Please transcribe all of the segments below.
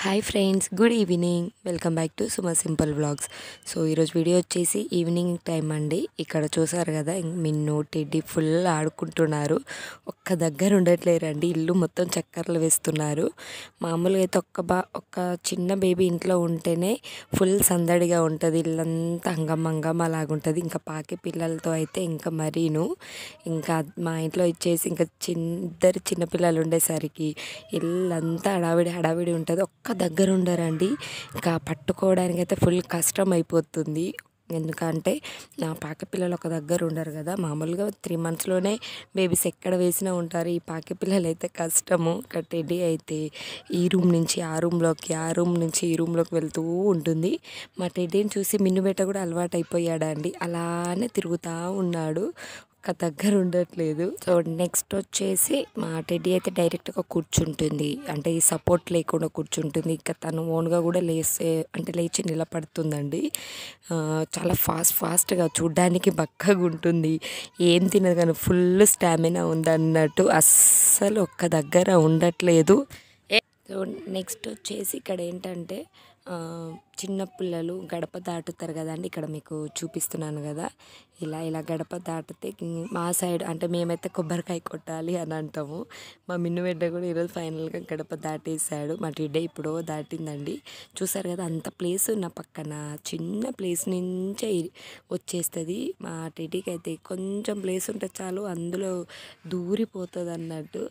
hi friends good evening welcome back to Suma simple vlogs so ఈరోజు video వచ్చేసి evening time అండి ఇక్కడ చూసారు కదా ఇంక మిన్ను టెడ్డి ఫుల్ ఆడుకుంటున్నారు ఒక్క దగ్గర ఉండట్లేరండి ఇల్లు మొత్తం చక్కర్లు వేస్తున్నారు మామూలుగా అయితే ఒక్క బా ఒక్క చిన్న బేబీ ఇంట్లో ఉంటేనే ఫుల్ సందడిగా ఉంటుంది ఇల్లంతా హంగమంగం అలాగుంటుంది ఇంకా పాకి పిల్లలతో అయితే ఇంకా మరీను ఇంకా మా ఇంట్లో ఇచ్చేసి ఇంకా చిన్న ఇద్దరు చిన్నపిల్లలు ఉండేసరికి ఇల్లంతా హడావిడి హడావిడి ఉంటుంది ఒక్క దగ్గర ఉండరండి ఇంకా పట్టుకోవడానికి అయితే ఫుల్ కష్టం అయిపోతుంది ఎందుకంటే నా పాక పిల్లలు ఒక దగ్గర ఉండరు కదా మామూలుగా త్రీ మంత్స్లోనే బేబీస్ ఎక్కడ వేసినా ఉంటారు ఈ పాక పిల్లలు అయితే కష్టము ఇంకా టెడ్డీ అయితే ఈ రూమ్ నుంచి ఆ రూమ్లోకి ఆ రూమ్ నుంచి ఈ రూమ్లోకి వెళ్తూ ఉంటుంది మా టెడ్డీని చూసి మిన్నుబెట్ట కూడా అలవాటు అయిపోయాడండి అలానే తిరుగుతూ ఉన్నాడు ఒక్క దగ్గర ఉండట్లేదు సో నెక్స్ట్ వచ్చేసి మా టెడ్డీ అయితే డైరెక్ట్గా కూర్చుంటుంది అంటే ఈ సపోర్ట్ లేకుండా కూర్చుంటుంది ఇంకా తను ఓన్గా కూడా లేసే అంటే లేచి నిలబడుతుందండి ఆ, చాలా ఫాస్ట్ ఫాస్ట్గా చూడ్డానికి బక్కగా ఉంటుంది ఏం తినదు కానీ ఫుల్ స్టామినా ఉందన్నట్టు అస్సలు ఒక్క దగ్గర ఉండట్లేదు సో నెక్స్ట్ వచ్చేసి ఇక్కడ ఏంటంటే ఆ, చిన్న పిల్లలు గడప దాటుతారు కదండి ఇక్కడ మీకు చూపిస్తున్నాను కదా ఇలా ఇలా గడప దాటితే ఇం- మా సైడ్ అంటే మేమైతే కొబ్బరికాయ కొట్టాలి అని అంటాము మా మిన్ను బిడ్డ కూడా ఈరోజు ఫైనల్గా గడప దాటేశాడు మా టిడ్డ ఇప్పుడు దాటిందండి చూసారు కదా అంత ప్లేస్ ఉన్న పక్కన చిన్న ప్లేస్ నుంచే ఇ- వచ్చేస్తుంది మా టెడ్డీకి అయితే కొంచెం ప్లేస్ ఉంటే చాలు అందులో దూరిపోతుంది అన్నట్టు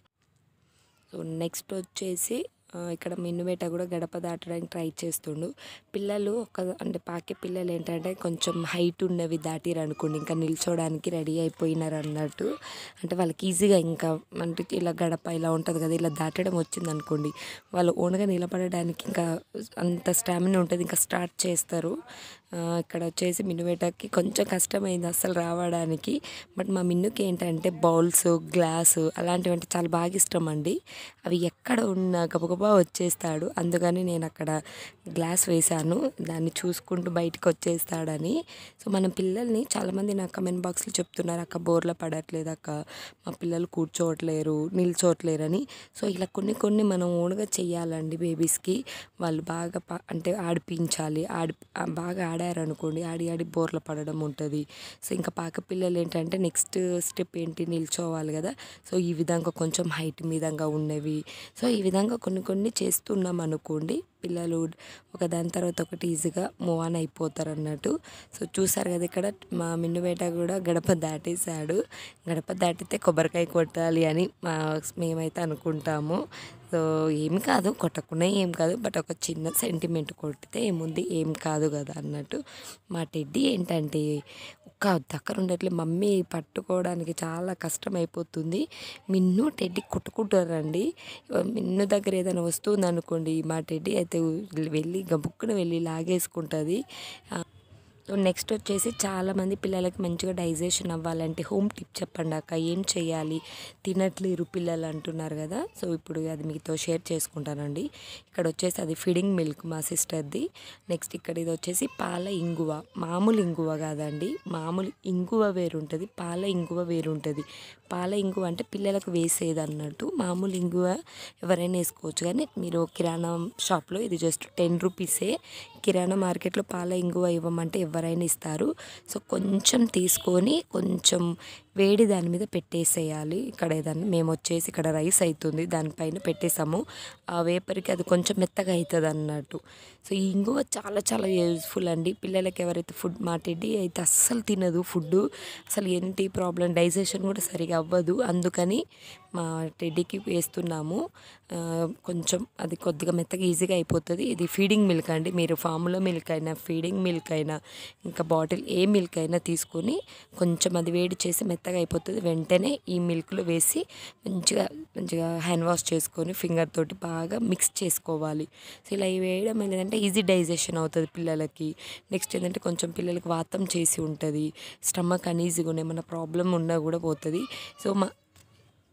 సో నెక్స్ట్ వచ్చేసి ఆ, ఇక్కడ మిన్నుబేట కూడా గడప దాటడానికి ట్రై చేస్తుండు పిల్లలు ఒక అంటే పాకే పిల్లలు ఏంటంటే కొంచెం హైట్ ఉన్నవి దాటిరు అనుకోండి ఇంకా నిల్చోడానికి రెడీ అయిపోయినారు అన్నట్టు అంటే వాళ్ళకి ఈజీగా ఇంకా అంటే ఇలా గడప ఇలా ఉంటుంది కదా ఇలా దాటడం వచ్చింది అనుకోండి వాళ్ళు ఓన్గా నిలబడడానికి ఇంకా అంత స్టామినా ఉంటుంది ఇంకా స్టార్ట్ చేస్తారు ఆ, ఇక్కడ వచ్చేసి మిన్నుబేటకి కొంచెం కష్టమైంది అస్సలు రావడానికి బట్ మా మిన్నుకి ఏంటంటే బౌల్స్ గ్లాస్ అలాంటివి అంటే చాలా బాగా ఇష్టం అండి అవి ఎక్కడ ఉన్నా గబగబా వచ్చేస్తాడు అందుకని నేను అక్కడ గ్లాస్ వేశాను దాన్ని చూసుకుంటూ బయటకు వచ్చేస్తాడని సో మన పిల్లల్ని చాలామంది నా కమెంట్ బాక్స్లో చెప్తున్నారు అక్క బోర్లో పడట్లేదు అక్క మా పిల్లలు కూర్చోవట్లేరు నిల్చోవట్లేరు అని సో ఇలా కొన్ని కొన్ని మనం ఓన్గా చెయ్యాలండి బేబీస్కి వాళ్ళు బాగా ప- అంటే ఆడిపించాలి ఆడి ఆ బాగా ఆడారనుకోండి ఆడి ఆడి బోర్ల పడడం ఉంటుంది సో ఇంకా పాక పిల్లలు ఏంటంటే నెక్స్ట్ స్టెప్ ఏంటి నిల్చోవాలి కదా సో ఈ విధంగా కొంచెం హైట్ మీదంగా ఉన్నవి సో ఈ విధంగా కొన్ని కొన్ని చేస్తున్నాం అనుకోండి పిల్లలు ఒక దాని తర్వాత ఒకటి ఈజీగా మూవ్ ఆన్ అయిపోతారు అన్నట్టు సో చూసారు కదా ఇక్కడ మా మిన్నుబేట కూడా గడప దాటేశాడు గడప దాటితే కొబ్బరికాయ కొట్టాలి అని మా మేమైతే అనుకుంటాము సో ఏం కాదు కొట్టకుండా ఏం కాదు బట్ ఒక చిన్న సెంటిమెంట్ కొట్టితే ఏముంది ఏం కాదు కదా అన్నట్టు మా టెడ్డీ ఏంటంటే ఒక్క దగ్గర ఉండట్లే మమ్మీ పట్టుకోవడానికి చాలా కష్టం అయిపోతుంది మిన్ను టెడ్డీ కొట్టుకుంటారండి మిన్ను దగ్గర ఏదైనా వస్తుంది అనుకోండి మా టెడ్డీ అయితే వెళ్ళి గబుక్కున వెళ్ళి లాగేసుకుంటుంది ఆ, సో నెక్స్ట్ వచ్చేసి చాలామంది పిల్లలకి మంచిగా డైజెషన్ అవ్వాలంటే హోమ్ టిప్ చెప్పండి అక్క ఏం చేయాలి తినట్లేరు పిల్లలు అంటున్నారు కదా సో ఇప్పుడు అది మీతో షేర్ చేసుకుంటానండి ఇక్కడ వచ్చేసి అది ఫీడింగ్ మిల్క్ మా సిస్టర్ది నెక్స్ట్ ఇక్కడ ఇది వచ్చేసి పాల ఇంగువ మామూలు ఇంగువ కాదండి మామూలు ఇంగువ వేరు ఉంటుంది పాల ఇంగువ వేరు ఉంటుంది పాల ఇంగువ అంటే పిల్లలకు వేసేది అన్నట్టు మామూలు ఇంగువ ఎవరైనా వేసుకోవచ్చు కానీ మీరు కిరాణా షాప్లో ఇది జస్ట్ టెన్ రూపీసే కిరాణా మార్కెట్లో పాల ఇంగువ ఇవ్వమంటే ఎవరైనా ఇస్తారు సో కొంచెం తీసుకొని కొంచెం వేడి దాని మీద పెట్టేసేయాలి ఇక్కడ ఏదన్నా మేము వచ్చేసి ఇక్కడ రైస్ అవుతుంది దానిపైన పెట్టేసాము ఆ వేపర్కి అది కొంచెం మెత్తగా అవుతుంది అన్నట్టు సో ఈ ఇంగువ చాలా చాలా యూజ్ఫుల్ అండి పిల్లలకి ఎవరైతే ఫుడ్ మా టెడ్డీ అయితే అస్సలు తినదు ఫుడ్ అసలు ఏంటి ప్రాబ్లం డైజెషన్ కూడా సరిగా అవ్వదు అందుకని మా టెడ్డీకి వేస్తున్నాము ఆ, కొంచెం అది కొద్దిగా మెత్తగా ఈజీగా అయిపోతుంది ఇది ఫీడింగ్ మిల్క్ అండి మీరు ఫార్ములా మిల్క్ అయినా ఫీడింగ్ మిల్క్ అయినా ఇంకా బాటిల్ ఏ మిల్క్ అయినా తీసుకొని కొంచెం అది వేడి చేసి మెత్తగా అయిపోతుంది వెంటనే ఈ మిల్క్లో వేసి మంచిగా మంచిగా హ్యాండ్ వాష్ చేసుకొని ఫింగర్ తోటి బాగా మిక్స్ చేసుకోవాలి సో ఇలా వేయడం ఏంటంటే ఈజీ డైజెషన్ అవుతుంది పిల్లలకి నెక్స్ట్ ఏంటంటే కొంచెం పిల్లలకి వాతం చేసి ఉంటుంది స్టమక్ అనీజీగా ఏమైనా ప్రాబ్లం ఉన్నా కూడా పోతుంది సో మా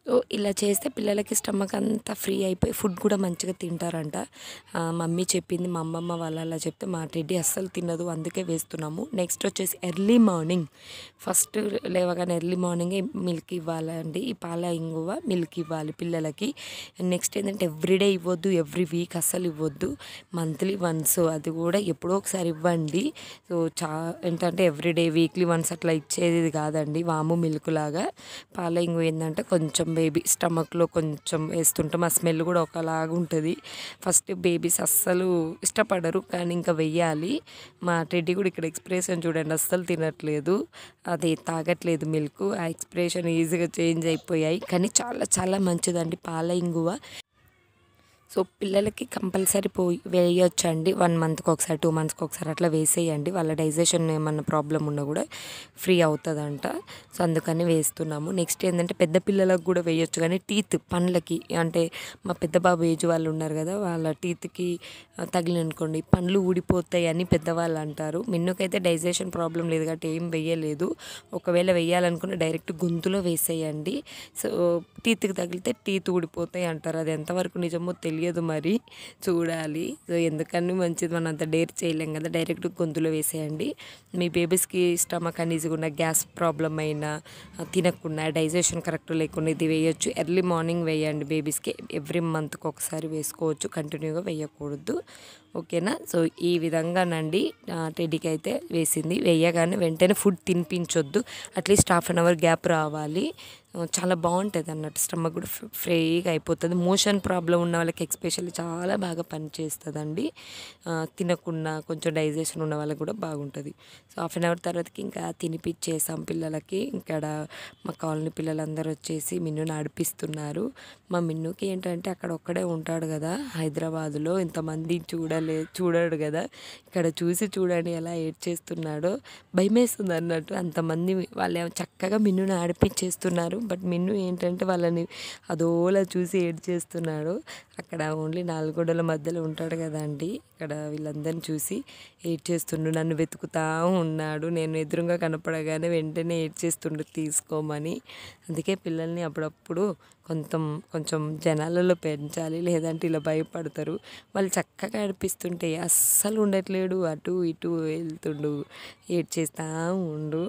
సో ఇలా చేస్తే పిల్లలకి స్టమక్ అంతా ఫ్రీ అయిపోయి ఫుడ్ కూడా మంచిగా తింటారంట ఆ, మమ్మీ చెప్పింది మా అమ్మమ్మ వాళ్ళు అలా చెప్తే మా టెడ్డీ అస్సలు తినదు అందుకే వేస్తున్నాము నెక్స్ట్ వచ్చేసి ఎర్లీ మార్నింగ్ ఫస్ట్ లేవగానే ఎర్లీ మార్నింగే మిల్క్ ఇవ్వాలండి ఈ పాల ఇంగువ మిల్క్ ఇవ్వాలి పిల్లలకి నెక్స్ట్ ఏంటంటే ఎవ్రీడే ఇవ్వద్దు ఎవ్రీ వీక్ అస్సలు ఇవ్వద్దు మంత్లీ వన్స్ అది కూడా ఎప్పుడో ఒకసారి ఇవ్వండి సో చా ఏంటంటే ఎవ్రీడే వీక్లీ వన్స్ అట్లా ఇచ్చేది కాదండి వాము మిల్క్ లాగా పాల ఇంగు ఏంటంటే కొంచెం బేబీ స్టమక్లో కొంచెం వేస్తుంటాం ఆ స్మెల్ కూడా ఒకలాగా ఉంటుంది ఫస్ట్ బేబీస్ అస్సలు ఇష్టపడరు కానీ ఇంకా వెయ్యాలి మా టెడ్డీ కూడా ఇక్కడ ఎక్స్ప్రెషన్ చూడండి అస్సలు తినట్లేదు అది తాగట్లేదు మిల్క్ ఆ ఎక్స్ప్రెషన్ ఈజీగా చేంజ్ అయిపోయాయి కానీ చాలా చాలా మంచిదండి పాల ఇంగువ సో పిల్లలకి కంపల్సరీ పోయి వేయొచ్చండి వన్ మంత్కి ఒకసారి టూ మంత్స్కి ఒకసారి అట్లా వేసేయండి వాళ్ళ డైజెషన్ ఏమన్నా ప్రాబ్లం ఉన్నా కూడా ఫ్రీ అవుతుందంట సో అందుకని వేస్తున్నాము నెక్స్ట్ ఏంటంటే పెద్ద పిల్లలకు కూడా వేయొచ్చు కానీ టీత్ పండ్లకి అంటే మా పెద్ద బాబు ఏజ్ వాళ్ళు ఉన్నారు కదా వాళ్ళ టీత్కి తగిలిననుకోండి పండ్లు ఊడిపోతాయి అని పెద్దవాళ్ళు అంటారు మిన్నుకైతే డైజెషన్ ప్రాబ్లం లేదు కాబట్టి ఏం వేయలేదు ఒకవేళ వేయాలనుకున్న డైరెక్ట్ గొంతులో వేసేయండి సో టీత్కి తగిలితే టీత్ ఊడిపోతాయి అంటారు అది ఎంతవరకు నిజమో తెలియదు మరి చూడాలి సో ఎందుకని మంచిది మనం అంత డేర్ చేయలేం కదా డైరెక్ట్ గొంతులో వేసేయండి మీ బేబీస్కి స్టమక్ అనీజీగా ఉన్న గ్యాస్ ప్రాబ్లం అయినా ఆ, తినకుండా డైజెషన్ కరెక్ట్ లేకుండా ఇది వేయొచ్చు ఎర్లీ మార్నింగ్ వేయండి బేబీస్కి ఎవ్రీ మంత్కి ఒకసారి వేసుకోవచ్చు కంటిన్యూగా వేయకూడదు ఓకేనా సో ఈ విధంగానండి ఆ, టెడ్డీకి అయితే వేసింది వేయగానే వెంటనే ఫుడ్ తినిపించొద్దు at least half an hour gap రావాలి ఆ, చాలా బాగుంటుంది అన్నట్టు స్టమక్ కూడా ఫ్రీ- ఫ్రీగా అయిపోతుంది మోషన్ ప్రాబ్లం ఉన్న వాళ్ళకి ఎక్స్పెషల్లీ చాలా బాగా పనిచేస్తుందండి ఆ, తినకుండా కొంచెం డైజెషన్ ఉన్న వాళ్ళకి కూడా బాగుంటుంది సో హాఫ్ అన్ అవర్ తర్వాతకి ఇంకా తినిపించేసాం పిల్లలకి ఇక్కడ మా కాలనీ పిల్లలందరూ వచ్చేసి మిన్నుని ఆడిపిస్తున్నారు మా మిన్నుకి ఏంటంటే అక్కడ ఒక్కడే ఉంటాడు కదా హైదరాబాదులో ఇంతమంది చూడలే చూడడు కదా ఇక్కడ చూసి చూడండి ఎలా ఏడ్చేస్తున్నాడో భయమేస్తుంది అన్నట్టు అంతమంది వాళ్ళు ఏమో చక్కగా మిన్నుని ఆడిపించేస్తున్నారు బట్ మిన్ను ఏంటంటే వాళ్ళని అదోలా చూసి ఏడ్చేస్తున్నాడు అక్కడ ఓన్లీ నాలుగు గోడల మధ్యలో ఉంటాడు కదండి ఇక్కడ వీళ్ళందరిని చూసి ఏడ్చేస్తుండు నన్ను వెతుకుతా ఉన్నాడు నేను ఎదురుగా కనపడగానే వెంటనే ఏడ్చేస్తుండు తీసుకోమని అందుకే పిల్లల్ని అప్పుడప్పుడు కొంచెం కొంచెం జనాలలో పెంచాలి లేదంటే ఇలా భయపడతారు వాళ్ళు చక్కగా ఆడిపిస్తుంటే అస్సలు ఉండట్లేడు అటు ఇటు వెళ్తుండు ఏడ్చేస్తా ఉండు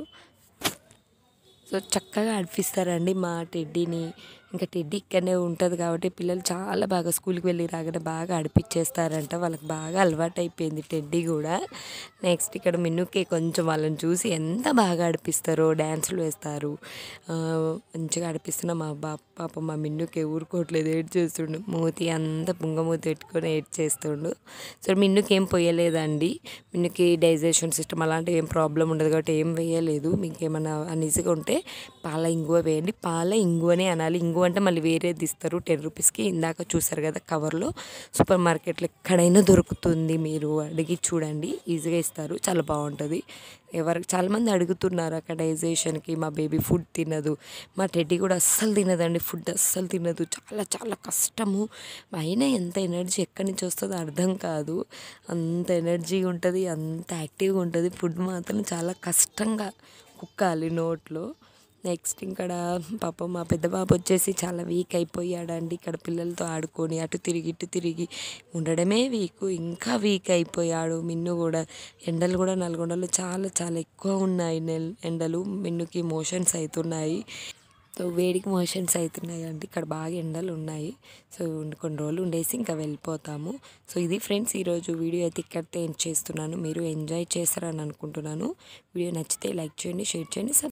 సో చక్కగా ఆడిపిస్తారండి మా టెడ్డీని ఇంకా టెడ్డీ ఇక్కడనే ఉంటుంది కాబట్టి పిల్లలు చాలా బాగా స్కూల్కి వెళ్ళి రాగానే బాగా ఆడిపించేస్తారంట వాళ్ళకి బాగా అలవాటు అయిపోయింది టెడ్డీ కూడా నెక్స్ట్ ఇక్కడ మిన్నుకి కొంచెం వాళ్ళని చూసి ఎంత బాగా ఆడిపిస్తారో డ్యాన్సులు వేస్తారు ఆ, మంచిగా ఆడిపిస్తున్న మా బా పాప మా మిన్నుకి ఊరుకోవట్లేదు ఏడ్ చేస్తుండు మూతి అంతా పుంగమూతి పెట్టుకొని ఏడ్ చేస్తుండు సో మిన్నుకి ఏం పోయలేదండి మిన్నుకి డైజెషన్ సిస్టమ్ అలాంటివి ఏం ప్రాబ్లం ఉండదు కాబట్టి ఏం వేయలేదు మీకు ఏమైనా అన్ఈజీగా ఉంటే పాల ఇంగువ వేయండి పాల ఇంగువనే అనాలి ఇంగువ అంటే మళ్ళీ వేరేది ఇస్తారు టెన్ రూపీస్కి ఇందాక చూసారు కదా కవర్లో సూపర్ మార్కెట్లో ఎక్కడైనా దొరుకుతుంది మీరు అడిగి చూడండి ఈజీగా ఇస్తారు చాలా బాగుంటుంది ఎవరికి చాలామంది అడుగుతున్నారు అక్కడ డైజెషన్కి మా బేబీ ఫుడ్ తినదు మా టెడ్డీ కూడా అస్సలు తినదండి ఫుడ్ అస్సలు తినదు చాలా చాలా కష్టము అయినా ఎంత ఎనర్జీ ఎక్కడి నుంచి వస్తుందో అర్థం కాదు అంత ఎనర్జీ ఉంటుంది అంత యాక్టివ్గా ఉంటుంది ఫుడ్ మాత్రం చాలా కష్టంగా కుక్కాలి నోట్లో నెక్స్ట్ ఇక్కడ పాపం మా పెద్ద బాబు వచ్చేసి చాలా వీక్ అయిపోయాడండి ఇక్కడ పిల్లలతో ఆడుకొని అటు తిరిగి ఇటు తిరిగి ఉండడమే వీక్ ఇంకా వీక్ అయిపోయాడు మిన్ను కూడా ఎండలు కూడా నల్గొండలో చాలా చాలా ఎక్కువ ఉన్నాయి నెల్ ఎండలు మిన్నుకి మోషన్స్ అవుతున్నాయి సో వేడికి మోషన్స్ అవుతున్నాయి అండి ఇక్కడ బాగా ఎండలు ఉన్నాయి సో కొన్ని రోజులు ఉండేసి ఇంకా వెళ్ళిపోతాము సో ఇది ఫ్రెండ్స్ ఈరోజు వీడియో అయితే ఇక్కడితో ఎండ్ చేస్తున్నాను మీరు ఎంజాయ్ చేస్తారని అనుకుంటున్నాను వీడియో నచ్చితే లైక్ చేయండి షేర్ చేయండి